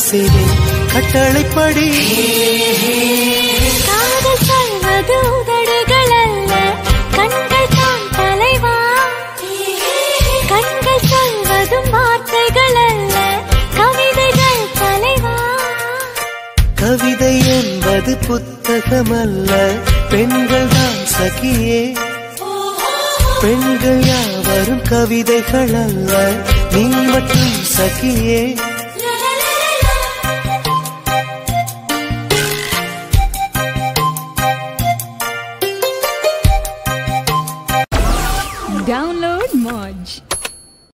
செய்வேன் கட்டளைப்படி காதல் சொல்வது உதடுகள் அல்ல கண்கள் தான் தலைவா கண்கள் சொல்வதும் வார்த்தைகள் அல்ல கவிதைகள் தலைவா கவிதை என்பது புத்தகமல்ல பெண்கள் தான் சகியே பெண்கள் யாவரும் கவிதைகள் அல்ல நீ மட்டும் சகியே Download Moj.